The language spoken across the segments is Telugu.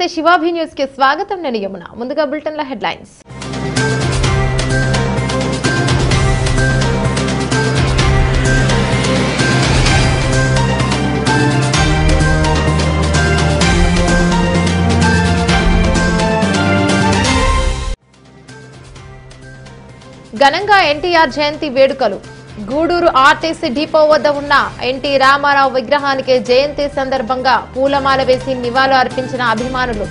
శివాభి న్యూస్ కి స్వాగతం నేను యమున ముందుగా బులెటిన్ల హెడ్లైన్స్ ఘనంగా ఎన్టీఆర్ జయంతి వేడుకలు గూడూరు ఆర్టీసీ డిపో వద్ద ఉన్న ఎన్టీ రామారావు విగ్రహానికి జయంతి సందర్భంగా పూలమాల వేసి నివాళులు అర్పించిన అభిమానులు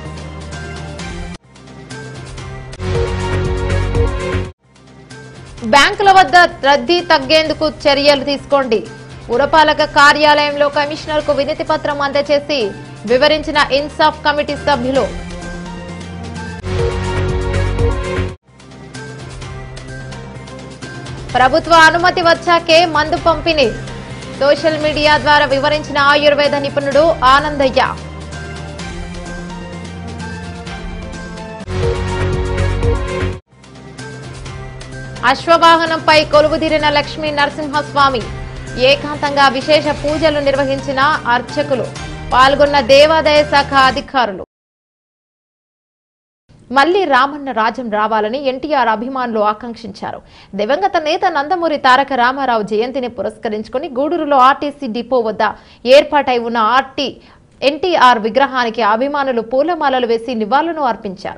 బ్యాంకుల వద్ద రద్దీ తగ్గేందుకు చర్యలు తీసుకోండి పురపాలక కార్యాలయంలో కమిషనర్ కు వినతి పత్రం అందజేసి వివరించిన ఇన్సాఫ్ కమిటీ సభ్యులు ప్రభుత్వ అనుమతి వచ్చాకే మందు పంపిణీ సోషల్ మీడియా ద్వారా వివరించిన ఆయుర్వేద నిపుణుడు ఆనందయ్య అశ్వవాహనంపై కొలువుదీరిన లక్ష్మీ నరసింహస్వామి ఏకాంతంగా విశేష పూజలు నిర్వహించిన అర్చకులు పాల్గొన్న దేవాదాయ శాఖ అధికారులు మళ్లీ రామన్న రాజ్యం రావాలని ఎన్టీఆర్ అభిమానులు ఆకాంక్షించారు దివంగత నేత నందమూరి తారక రామారావు జయంతిని పురస్కరించుకుని గూడూరులో ఆర్టీసీ డిపో వద్ద ఏర్పాటై ఉన్న ఆర్టీ ఎన్టీఆర్ విగ్రహానికి అభిమానులు పూలమాలలు వేసి నివాళులను అర్పించారు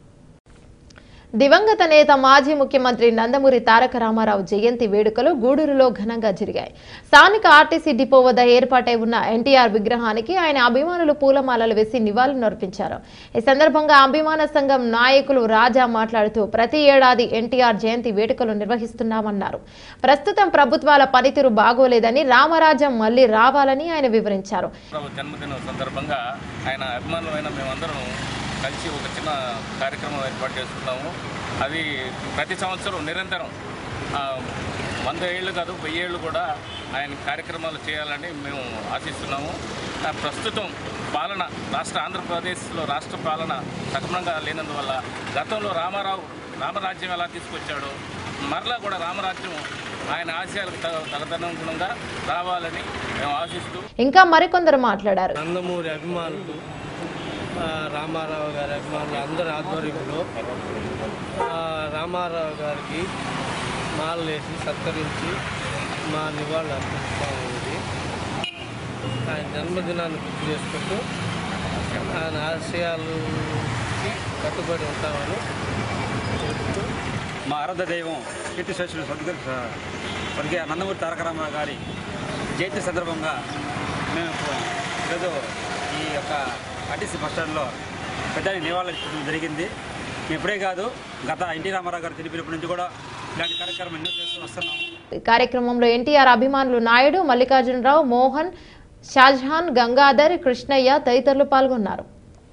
దివంగత నేత మాజీ ముఖ్యమంత్రి నందమూరి తారక రామారావు జయంతి వేడుకలు గూడూరులో ఘనంగా జరిగాయి స్థానిక ఆర్టీసీ డిపో వద్ద ఏర్పాటై ఉన్న ఎన్టీఆర్ విగ్రహానికి ఆయన అభిమానులు పూలమాలలు వేసి నివాళులు అర్పించారు ఈ సందర్భంగా అభిమాన సంఘం నాయకులు రాజా మాట్లాడుతూ ప్రతి ఏడాది ఎన్టీఆర్ జయంతి వేడుకలు నిర్వహిస్తున్నామన్నారు ప్రస్తుతం ప్రభుత్వాల పనితీరు బాగోలేదని రామరాజ్యం మళ్లీ రావాలని ఆయన వివరించారు రావు జన్మదినం సందర్భంగా ఆయన అభిమానులమైన మేమందరం కలిసి ఒక చిన్న కార్యక్రమం ఏర్పాటు చేసుకున్నాము అది ప్రతి సంవత్సరం నిరంతరం ఆ, వంద ఏళ్ళు కాదు వెయ్యి ఏళ్ళు కూడా ఆయన కార్యక్రమాలు చేయాలని మేము ఆశిస్తున్నాము ఆ, ప్రస్తుతం పాలన రాష్ట్ర ఆంధ్రప్రదేశ్లో రాష్ట్ర పాలన సక్రమంగా లేనందువల్ల గతంలో రామారావు రామరాజ్యం ఎలా తీసుకొచ్చాడో మరలా కూడా రామరాజ్యం ఆయన ఆశయాలకు తగ- తగదనుగుణంగా రావాలని మేము ఆశిస్తూ ఇంకా మరికొందరు మాట్లాడారు నందమూరి అభిమానులు ఆ, రామారావు గారి అభిమానులు అందరి ఆధ్వర్యంలో ఆ, రామారావు గారికి మాలలేసి సత్కరించి మా నివాళులు అర్పిస్తామనేది ఆయన జన్మదినాన్ని గుర్తు చేసుకుంటూ ఆయన ఆశయాలకి కట్టుబడి ఉంటామని చెబుతూ మా ఆరాధ దైవం కీర్తి శేషులు స్వర్గ స్వర్గీయ నందమూరి తారక రామారావు గారి జయంతి సందర్భంగా మేము ఇప్పుడు ఈరోజు ఈ యొక్క ఆర్టీసీ బస్ స్టాండ్లో పెద్ద నివాళులు అర్పించడం జరిగింది మేము ఇప్పుడే కాదు గత ఎన్టీ రామారావు గారు తెలిపినప్పటి నుంచి కూడా ఇలాంటి కార్యక్రమం ఎన్నో చేస్తూ వస్తున్నాము ఈ కార్యక్రమంలో ఎన్టీఆర్ అభిమానులు నాయుడు మల్లికార్జునరావు మోహన్ షాజహాన్ గంగాధర్ కృష్ణయ్య తదితరులు పాల్గొన్నారు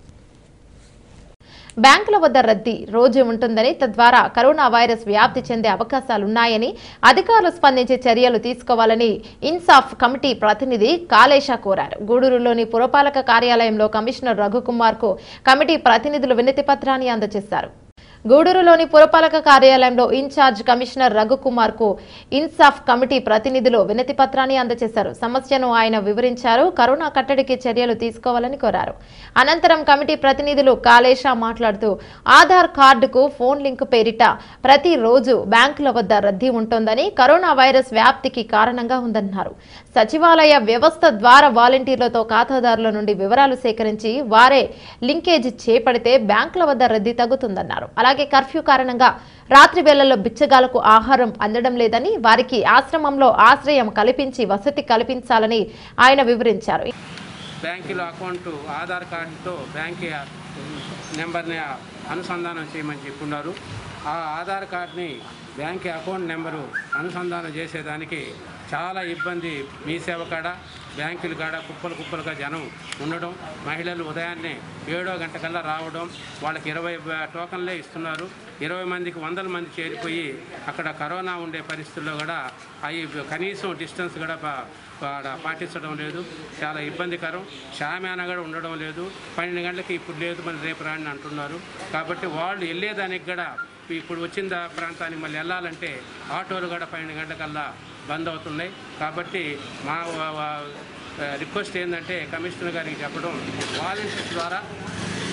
బ్యాంకుల వద్ద రద్దీ రోజు ఉంటుందని తద్వారా కరోనా వైరస్ వ్యాప్తి చెందే అవకాశాలున్నాయని అధికారులు స్పందించి చర్యలు తీసుకోవాలని ఇన్సాఫ్ కమిటీ ప్రతినిధి కాళేశ కోరారు గూడూరులోని పురపాలక కార్యాలయంలో కమిషనర్ రఘుకుమార్ కు కమిటీ ప్రతినిధులు వినతి పత్రాన్ని అందజేశారు గూడూరులోని పురపాలక కార్యాలయంలో ఇన్ఛార్జ్ కమిషనర్ రఘుకుమార్ కు ఇన్సాఫ్ కమిటీ ప్రతినిధులు వినతి పత్రాన్ని అందజేశారు సమస్యను ఆయన వివరించారు కరోనా కట్టడికి చర్యలు తీసుకోవాలని కోరారు అనంతరం కమిటీ ప్రతినిధులు కాళేశ మాట్లాడుతూ ఆధార్ కార్డుకు ఫోన్ లింక్ పేరిట ప్రతి రోజు బ్యాంకుల వద్ద రద్దీ ఉంటోందని కరోనా వైరస్ వ్యాప్తికి కారణంగా ఉందన్నారు సచివాలయ వ్యవస్థ ద్వారా వాలంటీర్లతో ఖాతాదారుల నుండి వివరాలు సేకరించి వారే లింకేజ్ చేపడితే బ్యాంకుల వద్ద రద్దీ తగ్గుతుందన్నారు అలాగే కర్ఫ్యూ కారణంగా రాత్రి వేళల్లో బిచ్చగాలకు ఆహారం అందడం లేదని వారికి ఆశ్రమంలో ఆశ్రయం కల్పించి వసతి కల్పించాలని ఆయన వివరించారు బ్యాంకులో అకౌంట్ ఆధార్ కార్డుతో బ్యాంక్ నెంబర్ని అనుసంధానం చేయమని చెప్పున్నారు ఆ ఆధార్ కార్డ్ని బ్యాంక్ అకౌంట్ నెంబరు అనుసంధానం చేసేదానికి చాలా ఇబ్బంది మీ సేవ కాడ బ్యాంకుల కాడ కుప్పలు కుప్పలుగా జనం ఉండడం మహిళలు ఉదయాన్నే ఏడో గంట కల్లా రావడం వాళ్ళకి ఇరవై టోకన్లే ఇస్తున్నారు ఇరవై మందికి వందల మంది చేరిపోయి అక్కడ కరోనా ఉండే పరిస్థితుల్లో కూడా అవి కనీసం డిస్టెన్స్ కూడా పా- పా- పాటించడం లేదు చాలా ఇబ్బందికరం షామ్యాన కూడా ఉండడం లేదు పన్నెండు గంటలకి ఇప్పుడు లేదు మరి రేపు రాండి అంటున్నారు కాబట్టి వాళ్ళు వెళ్ళేదానికి కూడా ఇప్పుడు వచ్చిన దా- ప్రాంతానికి మళ్ళీ వెళ్ళాలంటే ఆటోలు కూడా పన్నెండు గంటలకల్లా బంద్ అవుతున్నాయి కాబట్టి మా వా- వా- రిక్వెస్ట్ ఏంటంటే కమిషనర్ గారికి చెప్పడం వాలంటీర్స్ ద్వారా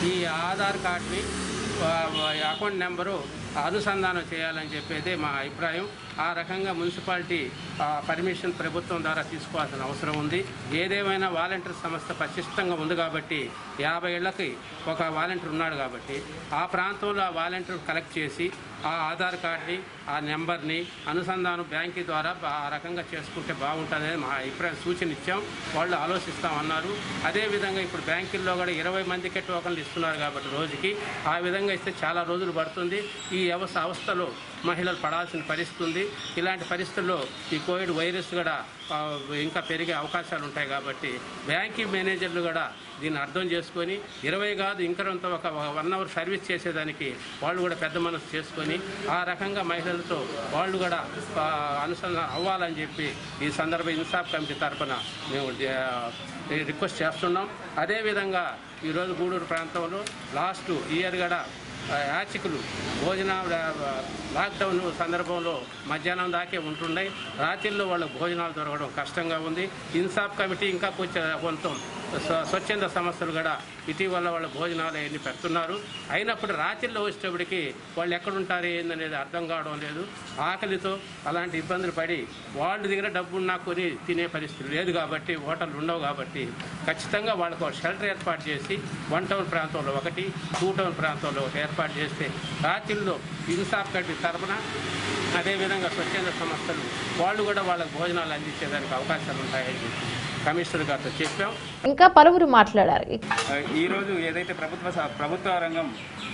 ఈ ఆధార్ కార్డుని ఆ, ఆ, అకౌంట్ నెంబరు అనుసంధానం చేయాలని చెప్పేది మా అభిప్రాయం ఆ రకంగా మున్సిపాలిటీ ఆ, పర్మిషన్ ప్రభుత్వం ద్వారా తీసుకోవాల్సిన అవసరం ఉంది ఏదేమైనా వాలంటీర్ సంస్థ పటిష్టంగా ఉంది కాబట్టి యాభై ఏళ్ళకి ఒక వాలంటీర్ ఉన్నాడు కాబట్టి ఆ ప్రాంతంలో ఆ వాలంటీర్ కలెక్ట్ చేసి ఆ ఆధార్ కార్డ్ని ఆ నెంబర్ని అనుసంధానం బ్యాంకు ద్వారా బా- ఆ రకంగా చేసుకుంటే బాగుంటుందని మా అభిప్రాయం సూచన ఇచ్చాం వాళ్ళు ఆలోచిస్తామన్నారు అదేవిధంగా ఇప్పుడు బ్యాంకుల్లో కూడా ఇరవై మందికే టోకన్లు ఇస్తున్నారు కాబట్టి రోజుకి ఆ విధంగా ఇస్తే చాలా రోజులు పడుతుంది ఈ అవస్థ అవస్థలో మహిళలు పడాల్సిన పరిస్థితి ఉంది ఇలాంటి పరిస్థితుల్లో ఈ కోవిడ్ వైరస్ కూడా ఆ, ఇంకా పెరిగే అవకాశాలు ఉంటాయి కాబట్టి బ్యాంకింగ్ మేనేజర్లు కూడా దీన్ని అర్థం చేసుకొని ఇరవై కాదు ఇంకరంత ఒక వన్ అవర్ సర్వీస్ చేసేదానికి వాళ్ళు కూడా పెద్ద మనసు చేసుకొని ఆ రకంగా మహిళలతో వాళ్ళు కూడా ఆ, అనుసంధానం అవ్వాలని చెప్పి ఈ సందర్భ ఇన్సాఫ్ కమిటీ తరఫున మేము ఆ, రిక్వెస్ట్ చేస్తున్నాం అదేవిధంగా ఈరోజు గూడూరు ప్రాంతంలో లాస్ట్ ఇయర్ కూడా ఆ, యాచకులు భోజన ఆ, లాక్డౌన్ సందర్భంలో మధ్యాహ్నం దాకే ఉంటున్నాయి రాత్రిల్లో వాళ్ళకు భోజనాలు దొరకడం కష్టంగా ఉంది ఇన్సాఫ్ కమిటీ ఇంకా కొంచెం కొంత స్వ- స్వచ్ఛంద సంస్థలు కూడా ఇటీవల వాళ్ళ భోజనాలు అవన్నీ పెడుతున్నారు అయినప్పుడు రాత్రిలో వచ్చేటప్పటికి వాళ్ళు ఎక్కడుంటారు ఏందనేది అర్థం కావడం లేదు ఆకలితో అలాంటి ఇబ్బందులు పడి వాళ్ళ దగ్గర డబ్బున్నా కొని తినే పరిస్థితి లేదు కాబట్టి హోటళ్ళు ఉండవు కాబట్టి ఖచ్చితంగా వాళ్ళకు ఒక షెల్టర్ ఏర్పాటు చేసి వన్ టౌన్ ప్రాంతంలో ఒకటి టూ టౌన్ ప్రాంతంలో ఒకటి ఏర్పాటు చేస్తే రాత్రిలో ఇన్సాఫ్ కమిటీ తరపున అదేవిధంగా స్వచ్ఛంద సంస్థలు వాళ్ళు కూడా వాళ్ళకి భోజనాలు అందించేదానికి అవకాశాలు ఉంటాయని చెప్పి కమిషనర్ గారితో చెప్పాం ఇంకా పలువురు మాట్లాడారు ఈరోజు ఏదైతే ప్రభుత్వ స- ప్రభుత్వ రంగం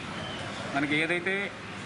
మనకి ఏదైతే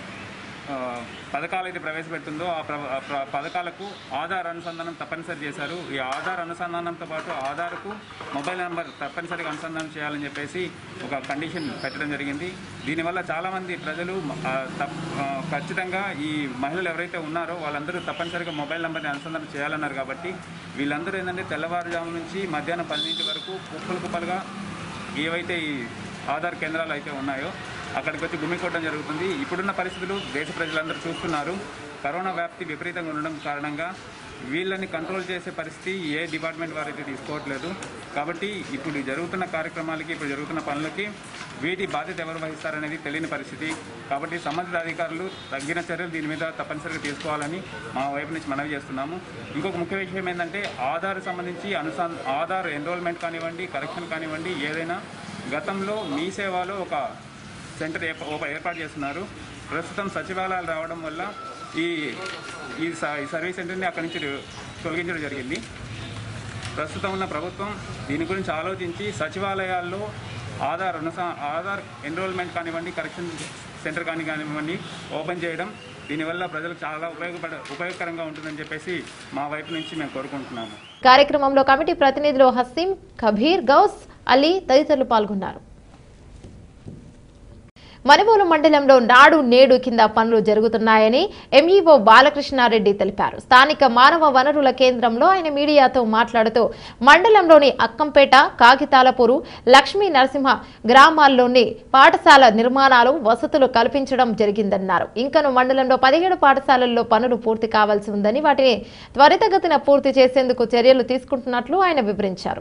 ఆ, పథకాలు అయితే ప్రవేశపెడుతుందో ఆ ప్ర- ఆ ప్ర- పథకాలకు ఆధార్ అనుసంధానం తప్పనిసరి చేశారు ఈ ఆధార్ అనుసంధానంతో పాటు ఆధార్కు మొబైల్ నెంబర్ తప్పనిసరిగా అనుసంధానం చేయాలని చెప్పేసి ఒక కండిషన్ పెట్టడం జరిగింది దీనివల్ల చాలామంది ప్రజలు ఆ, తప్- ఆ, ఖచ్చితంగా ఈ మహిళలు ఎవరైతే ఉన్నారో వాళ్ళందరూ తప్పనిసరిగా మొబైల్ నెంబర్ని అనుసంధానం చేయాలన్నారు కాబట్టి వీళ్ళందరూ ఏంటంటే తెల్లవారుజాము నుంచి మధ్యాహ్నం పన్నెండింటి వరకు కుప్పలు కుప్పలుగా ఏవైతే ఈ ఆధార్ కేంద్రాలు అయితే ఉన్నాయో అక్కడికి వచ్చి గుమ్మికొట్టడం జరుగుతుంది ఇప్పుడున్న పరిస్థితులు దేశ ప్రజలందరూ చూస్తున్నారు కరోనా వ్యాప్తి విపరీతంగా ఉండడం కారణంగా వీళ్ళని కంట్రోల్ చేసే పరిస్థితి ఏ డిపార్ట్మెంట్ వారు అయితే తీసుకోవట్లేదు కాబట్టి ఇప్పుడు జరుగుతున్న కార్యక్రమాలకి ఇప్పుడు జరుగుతున్న పనులకి వీటి బాధ్యత ఎవరు వహిస్తారనేది తెలియని పరిస్థితి కాబట్టి సంబంధిత అధికారులు తగిన చర్యలు దీని మీద తప్పనిసరిగా తీసుకోవాలని మా వైపు నుంచి మనవి చేస్తున్నాము ఇంకొక ముఖ్య విషయం ఏంటంటే ఆధార్ సంబంధించి అనుసా ఆధార్ ఎన్రోల్మెంట్ కానివ్వండి కరెక్షన్ కానివ్వండి ఏదైనా గతంలో మీ సేవలో ఒక సెంటర్ ఏర్ప- ఓప- ఏర్పాటు చేస్తున్నారు ప్రస్తుతం సచివాలయాలు రావడం వల్ల ఈ ఈ స- ఈ సర్వీస్ సెంటర్ని అక్కడి నుంచి తొలగించడం జరిగింది ప్రస్తుతం ఉన్న ప్రభుత్వం దీని గురించి ఆలోచించి సచివాలయాల్లో ఆధార్ అనుసా ఆధార్ ఎన్రోల్మెంట్ కానివ్వండి కరెక్షన్ సెంటర్ కానీ కానివ్వండి ఓపెన్ చేయడం దీనివల్ల ప్రజలకు చాలా ఉపయోగపడ ఉపయోగకరంగా ఉంటుందని చెప్పేసి మా వైపు నుంచి మేము కోరుకుంటున్నాము కార్యక్రమంలో కమిటీ ప్రతినిధులు హసీం కబీర్ గౌస్ అలీ తదితరులు పాల్గొన్నారు మనుబోలు మండలంలో నాడు నేడు కింద పనులు జరుగుతున్నాయని ఎంఈఓ బాలకృష్ణారెడ్డి తెలిపారు స్థానిక మానవ వనరుల కేంద్రంలో ఆయన మీడియాతో మాట్లాడుతూ మండలంలోని అక్కంపేట కాగితాలపూరు లక్ష్మీ నరసింహ గ్రామాల్లోని పాఠశాల నిర్మాణాలు వసతులు కల్పించడం జరిగిందన్నారు ఇంకను మండలంలో పదిహేడు పాఠశాలల్లో పనులు పూర్తి కావాల్సి ఉందని వాటిని త్వరితగతిన పూర్తి చేసేందుకు చర్యలు తీసుకుంటున్నట్లు ఆయన వివరించారు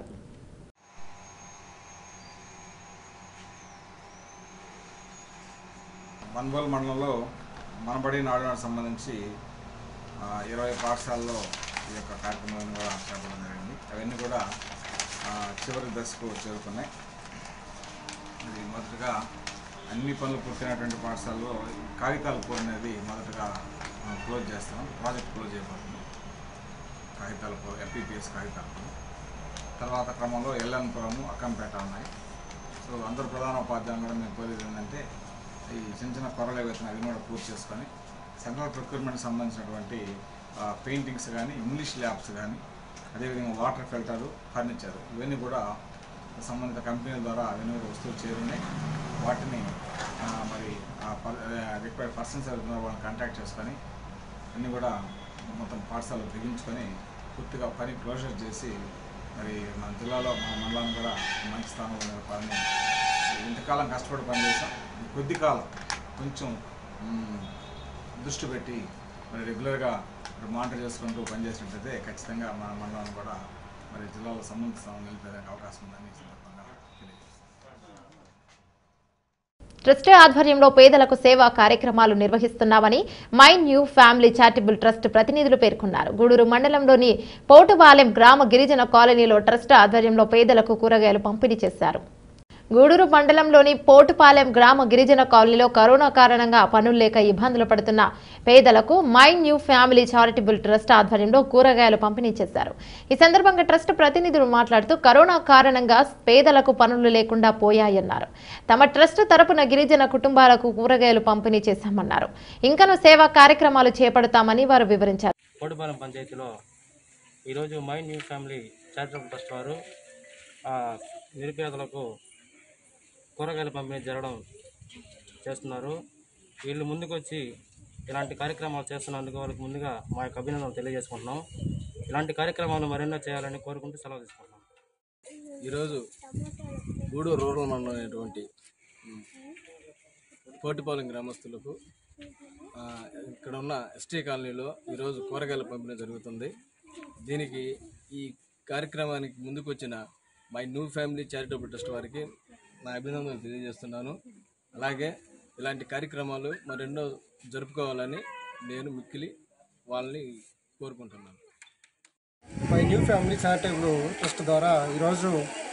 మన్బోల్ మండలంలో మనబడి నాడునాడు సంబంధించి ఆ, ఇరవై పాఠశాలలో ఈ యొక్క కార్యక్రమాలను కూడా చేపట్టడం జరిగింది అవన్నీ కూడా ఆ, చివరి దశకు చేరుకున్నాయి ఇది మొదటగా అన్ని పనులు పూర్తయినటువంటి పాఠశాలలో ఈ కాగితాల పూర్ అనేది మొదటగా ఆ, క్లోజ్ చేస్తాం ప్రాజెక్ట్ క్లోజ్ చేయబోతుంది కాగితాల పూర్ ఎఫ్పిపిఎస్ కాగితాల పూర్ తర్వాత క్రమంలో ఎల్ఎన్పురము అక్కంపేట ఉన్నాయి సో అందరు ప్రధాన ఉపాధ్యాయులు కూడా మేము కోరేది ఏంటంటే ఈ చిన్న చిన్న కొరలు ఏవైతే అవి కూడా పూర్తి చేసుకొని సెంట్రల్ ప్రొక్యూర్మెంట్ సంబంధించినటువంటి పెయింటింగ్స్ కానీ ఇంగ్లీష్ ల్యాబ్స్ కానీ అదేవిధంగా వాటర్ ఫిల్టరు ఫర్నిచర్ ఇవన్నీ కూడా సంబంధిత కంపెనీల ద్వారా అవన్నీ కూడా వస్తువులు చేరున్నాయి వాటిని ఆ, మరి రిక్వైర్డ్ పర్సన్స్ ఎవరున్నారో వాళ్ళని కాంటాక్ట్ చేసుకొని అన్నీ కూడా మొత్తం పాఠశాలలో బిగించుకొని పూర్తిగా పని క్లోజర్ చేసి మరి మన జిల్లాలో మన మండలాన్ని కూడా మంచి స్థానంలో నిలపాలని ఇంతకాలం కష్టపడి పనిచేసాం ఈ కొద్ది కాలం కొంచెం మ్, దృష్టి పెట్టి మరి రెగ్యులర్గా మరి మానిటర్ చేసుకుంటూ పనిచేసినట్లయితే ఖచ్చితంగా మన మండలం కూడా మరి జిల్లాలో సంబంధిత స్థానం నిలిపేదానికి అవకాశం ఉందని ఈ సందర్భంగా తెలియజేస్తాను ట్రస్ట్ ఆధ్వర్యంలో పేదలకు సేవా కార్యక్రమాలు నిర్వహిస్తున్నామని my new family charitable trust ప్రతినిధులు పేర్కొన్నారు గూడూరు మండలంలోని పోటుపాలెం గ్రామ గిరిజన కాలనీలో ట్రస్ట్ ఆధ్వర్యంలో పేదలకు కూరగాయలు పంపిణీ చేశారు గూడూరు మండలంలోని పోటుపాలెం గ్రామ గిరిజన కాలనీలో కరోనా కారణంగా పనులు లేక ఇబ్బందులు పడుతున్న పేదలకు my new family charitable trust ఆధ్వర్యంలో కూరగాయలు పంపిణీ చేశారు ఈ సందర్భంగా ట్రస్ట్ ప్రతినిధులు మాట్లాడుతూ కరోనా కారణంగా పేదలకు పనులు లేకుండా పోయాయన్నారు తమ ట్రస్ట్ తరపున గిరిజన కుటుంబాలకు కూరగాయలు పంపిణీ చేశామన్నారు ఇంకను సేవా కార్యక్రమాలు చేపడతామని వారు వివరించారు కోడిపాలెం పంచాయతీలో ఈరోజు my new family charitable trust వారు ఆ, నిరుపేదలకు కూరగాయల పంపిణీ జరగడం చేస్తున్నారు వీళ్ళు ముందుకు వచ్చి ఇలాంటి కార్యక్రమాలు చేస్తున్నందుకు వాళ్ళకి ముందుగా మా యొక్క అభినందనలు తెలియజేసుకుంటున్నాం ఇలాంటి కార్యక్రమాలు మరెన్నో చేయాలని కోరుకుంటూ సెలవు తీసుకుంటున్నాం ఈరోజు గూడూరు రూరల్ మండలం అనేటువంటి ఉమ్, కోటిపాలెం గ్రామస్తులకు ఆ, ఇక్కడ ఉన్న ఎస్టీ కాలనీలో ఈరోజు కూరగాయల పంపిణీ జరుగుతుంది దీనికి ఈ కార్యక్రమానికి ముందుకు వచ్చిన my new family charitable trust వారికి నా అభినందనలు తెలియజేస్తున్నాను అలాగే ఇలాంటి కార్యక్రమాలు మరెన్నో జరుపుకోవాలని నేను మిక్కిలి వాళ్ళని కోరుకుంటున్నాను my new family charitable trust ద్వారా ఈరోజు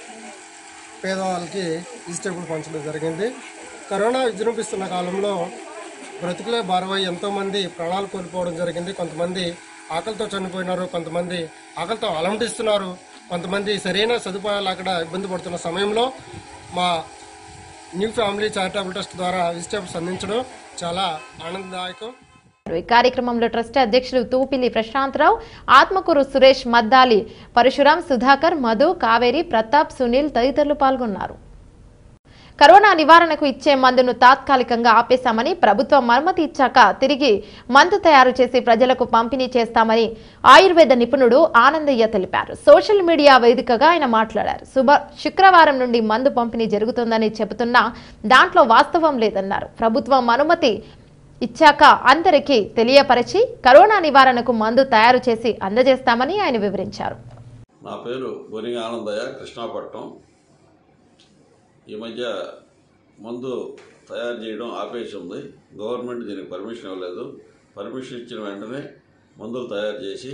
పేదవాళ్ళకి వెజిటేబుల్ పంచడం జరిగింది కరోనా విజృంభిస్తున్న కాలంలో బ్రతుకులే భారవై ఎంతోమంది ప్రాణాలు కోల్పోవడం జరిగింది కొంతమంది ఆకలితో చనిపోయినారు కొంతమంది ఆకలితో అలమటిస్తున్నారు కొంతమంది సరైన సదుపాయాలు అక్కడ ఇబ్బంది పడుతున్న సమయంలో మా న్యూ ఫ్యామిలీ చారిటబుల్ ట్రస్ట్ ద్వారా వెజిటేబుల్స్ అందించడం చాలా ఆనందదాయకం ఈ కార్యక్రమంలో ట్రస్ట్ అధ్యక్షులు తూపిలి ప్రశాంతరావు ఆత్మకూరు సురేష్ మద్దాలి పరశురాం సుధాకర్ మధు కావేరి ప్రతాప్ సునీల్ తదితరులు పాల్గొన్నారు కరోనా నివారణకు ఇచ్చే మందును తాత్కాలికంగా ఆపేశామని ప్రభుత్వం అనుమతి ఇచ్చాక తిరిగి మందు తయారు చేసి ప్రజలకు పంపిణీ చేస్తామని ఆయుర్వేద నిపుణుడు ఆనందయ్య తెలిపారు సోషల్ మీడియా వేదికగా ఆయన మాట్లాడారు శుభ శుక్రవారం నుండి మందు పంపిణీ జరుగుతుందని చెబుతున్నా దాంట్లో వాస్తవం లేదన్నారు ప్రభుత్వం అనుమతి ఇచ్చాక అందరికీ తెలియపరిచి కరోనా నివారణకు మందు తయారు చేసి అందజేస్తామని ఆయన వివరించారు నా పేరు బొరిగి ఆనందయ్య కృష్ణాపట్నం ఈ మధ్య మందు తయారు చేయడం ఆపేసి ఉంది గవర్నమెంట్ దీనికి పర్మిషన్ ఇవ్వలేదు పర్మిషన్ ఇచ్చిన వెంటనే మందులు తయారు చేసి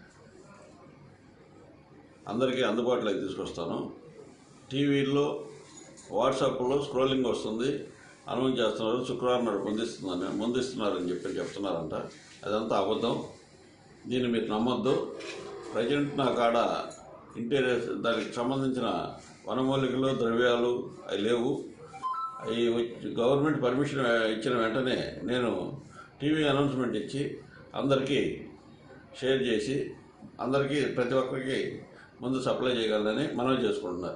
అందరికీ అందుబాటులోకి తీసుకొస్తాను టీవీల్లో వాట్సాప్లో స్క్రోలింగ్ వస్తుంది అనౌన్స్ చేస్తున్నారు శుక్రవారం నాడు ముందిస్తుందని ముందిస్తున్నారని చెప్పి చెప్తున్నారంట అదంతా అబద్ధం దీన్ని మీరు నమ్మొద్దు ప్రజెంట్ నా కాడ ఇంటీరియర్ దానికి సంబంధించిన వనమూలికలు ద్రవ్యాలు అవి లేవు అవి వచ్చి- గవర్నమెంట్ పర్మిషన్ ఇచ్చిన వెంటనే నేను టీవీ అనౌన్స్మెంట్ ఇచ్చి అందరికీ షేర్ చేసి అందరికీ ప్రతి ఒక్కరికి ముందు సప్లై చేయగలనని మనవి చేసుకుంటున్నారు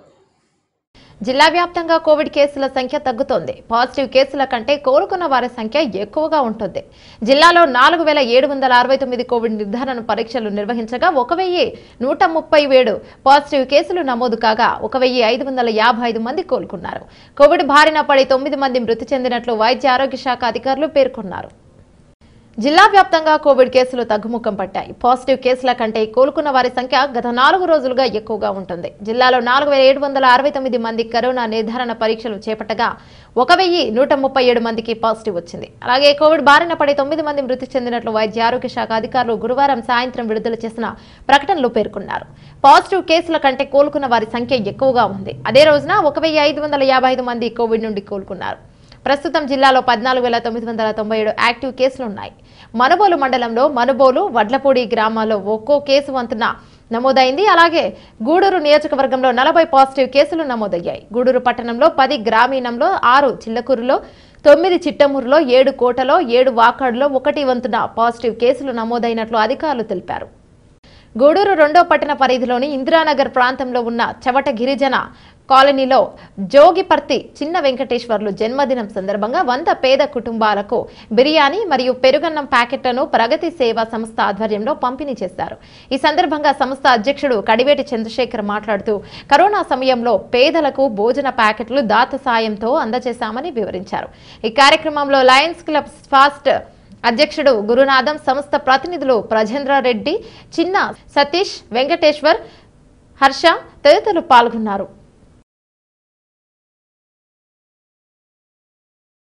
జిల్లా వ్యాప్తంగా కోవిడ్ కేసుల సంఖ్య తగ్గుతోంది పాజిటివ్ కేసుల కంటే కోలుకున్న వారి సంఖ్య ఎక్కువగా ఉంటుంది జిల్లాలో నాలుగు వేల ఏడు వందల అరవై తొమ్మిది కోవిడ్ నిర్ధారణ పరీక్షలు నిర్వహించగా ఒక వెయ్యి నూట ముప్పై ఏడు పాజిటివ్ కేసులు నమోదు కాగా ఒక వెయ్యి ఐదు వందల యాభై ఐదు మంది కోలుకున్నారు కోవిడ్ బారిన పడి తొమ్మిది మంది మృతి చెందినట్లు వైద్య ఆరోగ్య శాఖ అధికారులు పేర్కొన్నారు జిల్లా వ్యాప్తంగా కోవిడ్ కేసులు తగ్గుముఖం పట్టాయి పాజిటివ్ కేసుల కంటే కోలుకున్న వారి సంఖ్య గత నాలుగు రోజులుగా ఎక్కువగా ఉంటుంది జిల్లాలో నాలుగు వేల ఏడు వందల అరవై తొమ్మిది మంది కరోనా నిర్ధారణ పరీక్షలు చేపట్టగా ఒక వెయ్యి నూట ముప్పై ఏడు మందికి పాజిటివ్ వచ్చింది అలాగే కోవిడ్ బారిన పడి తొమ్మిది మంది మృతి చెందినట్లు వైద్య ఆరోగ్య శాఖ అధికారులు గురువారం సాయంత్రం విడుదల చేసిన ప్రకటనలో పేర్కొన్నారు పాజిటివ్ కేసుల కంటే కోలుకున్న వారి సంఖ్య ఎక్కువగా ఉంది అదే రోజున ఒక వెయ్యి ఐదు వందల యాభై ఐదు మంది కోవిడ్ నుండి కోలుకున్నారు ప్రస్తుతం జిల్లాలో పద్నాలుగు వేల తొమ్మిది వందల తొంభై ఏడు యాక్టివ్ కేసులు ఉన్నాయి మనుబోలు మండలంలో మనుబోలు వడ్లపూడి గ్రామాల్లో ఒక్కో కేసు వంతున నమోదైంది అలాగే గూడూరు నియోజకవర్గంలో నలభై పాజిటివ్ కేసులు నమోదయ్యాయి గూడూరు పట్టణంలో పది గ్రామీణంలో ఆరు చిల్లకూరులో తొమ్మిది చిట్టమూరులో ఏడు కోటలో ఏడు వాకాడులో ఒకటి వంతున పాజిటివ్ కేసులు నమోదైనట్లు అధికారులు తెలిపారు గూడూరు రెండో పట్టణ పరిధిలోని ఇందిరానగర్ ప్రాంతంలో ఉన్న చవట గిరిజన కాలనీలో జోగిపర్తి చిన్న వెంకటేశ్వర్లు జన్మదినం సందర్భంగా వంద పేద కుటుంబాలకు బిర్యానీ మరియు పెరుగన్నం ప్యాకెట్లను ప్రగతి సేవా సంస్థ ఆధ్వర్యంలో పంపిణీ చేశారు ఈ సందర్భంగా సంస్థ అధ్యక్షుడు కడివేటి చంద్రశేఖర్ మాట్లాడుతూ కరోనా సమయంలో పేదలకు భోజన ప్యాకెట్లు దాత సాయంతో అందజేశామని వివరించారు ఈ కార్యక్రమంలో లయన్స్ క్లబ్ ఫాస్ట్ అధ్యక్షుడు గురునాథం సంస్థ ప్రతినిధులు ప్రజేంద్రారెడ్డి చిన్న సతీష్ వెంకటేశ్వర్ హర్ష తదితరులు పాల్గొన్నారు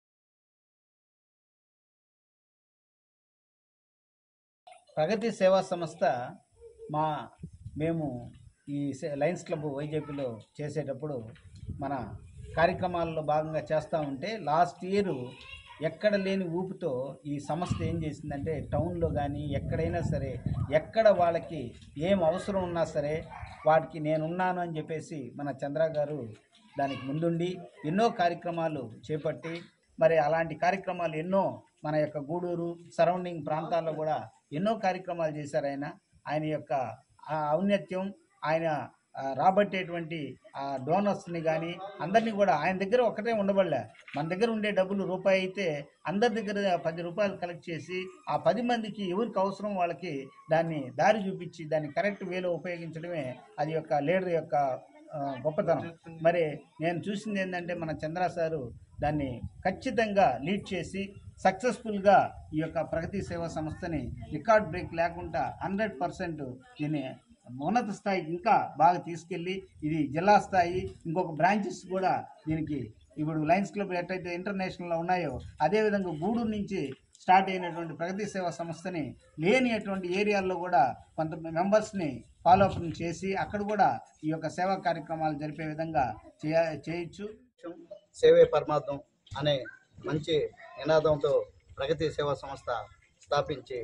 ప్రగతి సేవా సంస్థ మా మేము ఈ సే- లయన్స్ క్లబ్ వైజేపీలో చేసేటప్పుడు మన కార్యక్రమాల్లో భాగంగా చేస్తూ ఉంటే లాస్ట్ ఇయర్ ఎక్కడ లేని ఊపుతో ఈ సంస్థ ఏం చేసిందంటే టౌన్లో కానీ ఎక్కడైనా సరే ఎక్కడ వాళ్ళకి ఏం అవసరం ఉన్నా సరే వాటికి నేనున్నాను అని చెప్పేసి మన చంద్ర గారు దానికి ముందుండి ఎన్నో కార్యక్రమాలు చేపట్టి మరి అలాంటి కార్యక్రమాలు ఎన్నో మన యొక్క గూడూరు సరౌండింగ్ ప్రాంతాల్లో కూడా ఎన్నో కార్యక్రమాలు చేశారు ఆయన ఆయన యొక్క ఆ ఔన్నత్యం ఆయన ఆ, రాబట్టేటువంటి ఆ డోనర్స్ని కానీ అందరినీ కూడా ఆయన దగ్గర ఒకటే ఉండబడలే మన దగ్గర ఉండే డబ్బులు రూపాయి అయితే అందరి దగ్గర పది రూపాయలు కలెక్ట్ చేసి ఆ పది మందికి ఎవరికి అవసరం వాళ్ళకి దాన్ని దారి చూపించి దాన్ని కరెక్ట్ వేలో ఉపయోగించడమే అది యొక్క లీడర్ యొక్క ఆ, గొప్పతనం మరి నేను చూసింది ఏంటంటే మన చంద్ర సారు దాన్ని ఖచ్చితంగా లీడ్ చేసి సక్సెస్ఫుల్గా ఈ యొక్క ప్రగతి సేవా సంస్థని రికార్డ్ బ్రేక్ లేకుండా హండ్రెడ్ పర్సెంట్ దీన్ని ఉన్నత స్థాయికి ఇంకా బాగా తీసుకెళ్ళి ఇది జిల్లా స్థాయి ఇంకొక బ్రాంచెస్ కూడా దీనికి ఇప్పుడు లయన్స్ క్లబ్ ఎట్టయితే ఇంటర్నేషనల్లో ఉన్నాయో అదేవిధంగా గూడూరు నుంచి స్టార్ట్ అయినటువంటి ప్రగతి సేవా సంస్థని లేని అటువంటి ఏరియాల్లో కూడా కొంత మెంబర్స్ని ఫాలో అప్ చేసి అక్కడ కూడా ఈ యొక్క సేవా కార్యక్రమాలు జరిపే విధంగా చేయ చేయొచ్చు సేవే పరమార్థం అనే మంచి నినాదంతో ప్రగతి సేవా సంస్థ స్థాపించి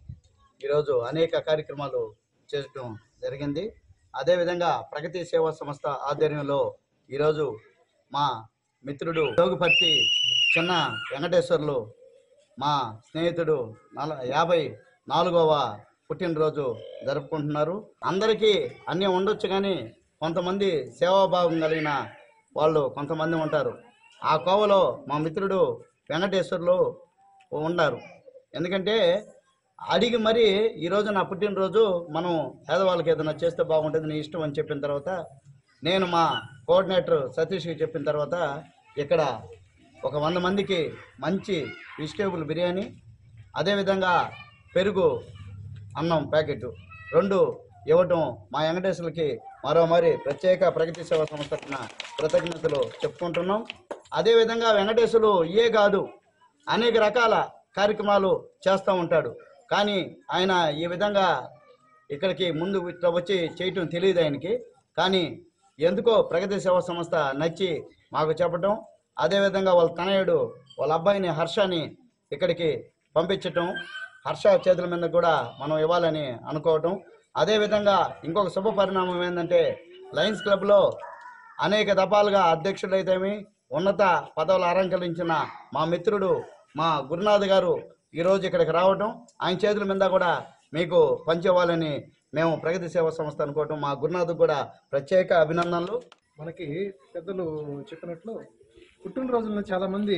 ఈరోజు అనేక కార్యక్రమాలు చేయడం జరిగింది అదేవిధంగా ప్రగతి సేవా సంస్థ ఆధ్వర్యంలో ఈరోజు మా మిత్రుడు యోగిపర్తి చిన్న వెంకటేశ్వర్లు మా స్నేహితుడు నల యాభై నాలుగవ పుట్టినరోజు జరుపుకుంటున్నారు అందరికీ అన్నీ ఉండొచ్చు కానీ కొంతమంది సేవాభావం కలిగిన వాళ్ళు కొంతమంది ఉంటారు ఆ కోవలో మా మిత్రుడు వెంకటేశ్వర్లు ఉన్నారు ఎందుకంటే అడిగి మరి ఈరోజు నా పుట్టినరోజు మనం పేదవాళ్ళకి ఏదైనా చేస్తే బాగుంటుంది నీ ఇష్టం అని చెప్పిన తర్వాత నేను మా కోఆర్డినేటర్ సతీష్కి చెప్పిన తర్వాత ఇక్కడ ఒక వంద మందికి మంచి వెజిటేబుల్ బిర్యానీ అదేవిధంగా పెరుగు అన్నం ప్యాకెట్ రెండు ఇవ్వటం మా వెంకటేశ్వరులకి మరో మరి ప్రత్యేక ప్రగతి సేవా సంస్థ తరఫున కృతజ్ఞతలు చెప్పుకుంటున్నాం అదేవిధంగా వెంకటేశ్వరులు ఏ కాదు అనేక రకాల కార్యక్రమాలు చేస్తూ ఉంటాడు కానీ ఆయన ఈ విధంగా ఇక్కడికి ముందు ఇట్లా వచ్చి చేయటం తెలియదు ఆయనకి కానీ ఎందుకో ప్రగతి సేవా సంస్థ నచ్చి మాకు చెప్పటం అదేవిధంగా వాళ్ళ తనయుడు వాళ్ళ అబ్బాయిని హర్షని ఇక్కడికి పంపించటం హర్ష చేతుల మీద కూడా మనం ఇవ్వాలని అనుకోవటం అదేవిధంగా ఇంకొక శుభ పరిణామం ఏంటంటే లయన్స్ క్లబ్లో అనేక దఫాలుగా అధ్యక్షుడైతేమి ఉన్నత పదవులు అలంకరించిన మా మిత్రుడు మా గురునాథ్ గారు ఈరోజు ఇక్కడికి రావటం ఆయన చేతుల మీద కూడా మీకు పంచివ్వాలని మేము ప్రగతి సేవా సంస్థ అనుకోవటం మా గురునాథ్ కూడా ప్రత్యేక అభినందనలు మనకి పెద్దలు చెప్పినట్లు పుట్టినరోజులను చాలామంది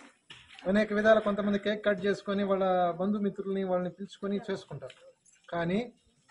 అనేక విధాల కొంతమంది కేక్ కట్ చేసుకొని వాళ్ళ బంధుమిత్రుల్ని వాళ్ళని పిలుచుకొని చేసుకుంటారు కానీ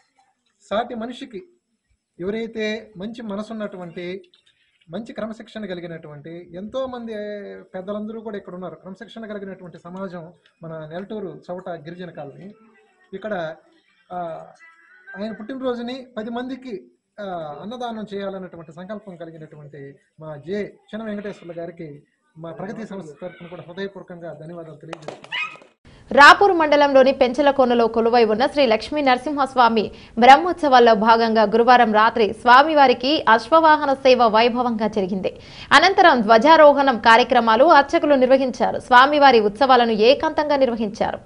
సాటి మనిషికి ఎవరైతే మంచి మనసున్నటువంటి మంచి క్రమశిక్షణ కలిగినటువంటి ఎంతో మంది పెద్దలందరూ కూడా ఇక్కడ ఉన్నారు క్రమశిక్షణ కలిగినటువంటి సమాజం మన నెలటూరు చౌట గిరిజన కాలనీ ఇక్కడ ఆ, ఆయన పుట్టినరోజుని పది మందికి ఆ, అన్నదానం చేయాలన్నటువంటి సంకల్పం కలిగినటువంటి మా జే చిన్న వెంకటేశ్వర్ల గారికి మా ప్రగతి సంస్థ తరఫున కూడా హృదయపూర్వకంగా ధన్యవాదాలు తెలియజేస్తున్నాను రాపూర్ మండలంలోని పెంచలకొండలో కొలువై ఉన్న శ్రీ లక్ష్మీ నరసింహస్వామి బ్రహ్మోత్సవాల్లో భాగంగా గురువారం రాత్రి స్వామివారికి అశ్వవాహన సేవ వైభవంగా జరిగింది అనంతరం ధ్వజారోహణం కార్యక్రమాలు అర్చకులు నిర్వహించారు స్వామివారి ఉత్సవాలను ఏకాంతంగా నిర్వహించారు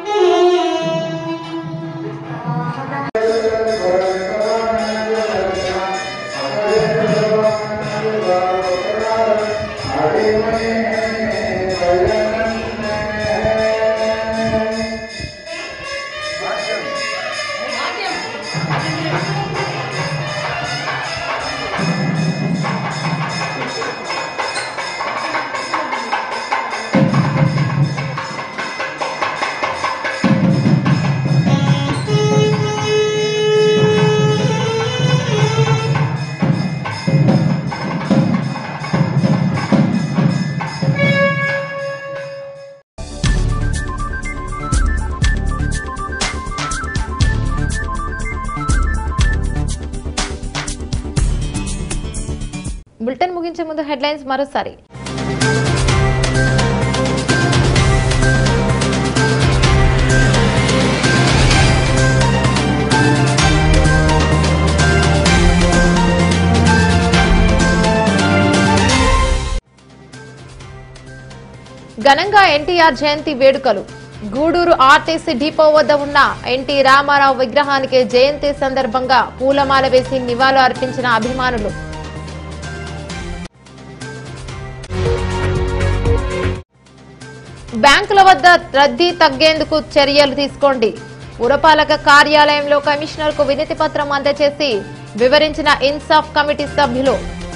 Thank you. ముందు హెడ్లైన్స్ మరోసారి ఘనంగా ఎన్టీఆర్ జయంతి వేడుకలు గూడూరు ఆర్టీసీ డిపో వద్ద ఉన్న ఎన్టీ రామారావు విగ్రహానికి జయంతి సందర్భంగా పూలమాల వేసి నివాళులు అర్పించిన అభిమానులు బ్యాంకుల వద్ద రద్దీ తగ్గేందుకు చర్యలు తీసుకోండి పురపాలక కార్యాలయంలో కమిషనర్కు వినతి పత్రం అందజేసి వివరించిన ఇన్సాఫ్ కమిటీ సభ్యులు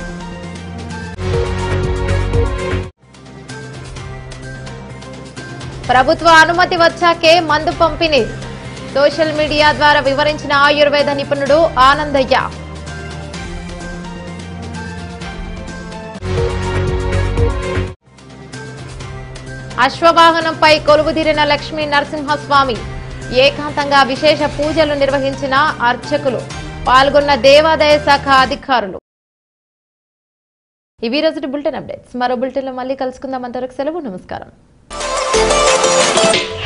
ప్రభుత్వ అనుమతి వచ్చాకే మందు పంపిణీ సోషల్ మీడియా ద్వారా వివరించిన ఆయుర్వేద నిపుణుడు ఆనందయ్య అశ్వవాహనంపై కొలువుదీరిన లక్ష్మీ నరసింహస్వామి ఏకాంతంగా విశేష పూజలు నిర్వహించిన అర్చకులు పాల్గొన్న దేవాదాయ శాఖ అధికారులు ఇవి రోజు బులెటిన్ అప్డేట్స్ మరో బులెటిన్లో మళ్ళీ కలుసుకుందాం అంతవరకు సెలవు నమస్కారం